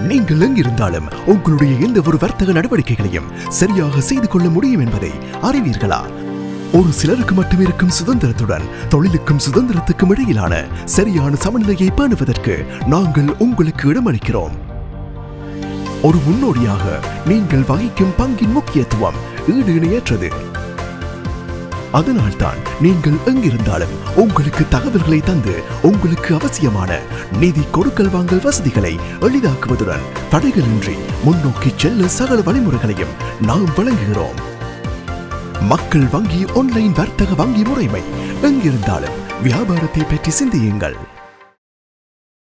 நீங்கள் எங்கிருந்தாலும் உங்களுடைய எந்த ஒரு வர்த்தக நடவடிக்கைகளையும் சரியாக செய்து கொள்ள முடியும் என்பதை அறிவீர்களா ஒரு சிலருக்கு மட்டும் இருக்கும் சுதந்திரத்துடன் தொழிலுக்கும் சுதந்திரத்துக்கும் இடையிலான சரியான சமநிலையை பேணுவதற்கு நாங்கள் உங்களுக்கு இடமளிக்கிறோம் ஒரு முன்னோடியாக நீங்கள் வகிக்கும் பங்கின் முக்கியத்துவம் ஈடு இணையற்றது அதனால்தான் நீங்கள் எங்கிருந்தாலும் உங்களுக்கு தகவல்களை தந்து உங்களுக்கு அவசியமான நிதி கொடுக்கல் வாங்கல் வசதிகளை எளிதாக்குவதுடன் தடைகளின்றி முன்னோக்கி செல்ல சகல வழிமுறைகளையும் நாம் வழங்குகிறோம் மக்கள் வங்கி ஆன்லைன் வர்த்தக வங்கி முறைமை எங்கிருந்தாலும் வியாபாரத்தை பற்றி சிந்தியுங்கள்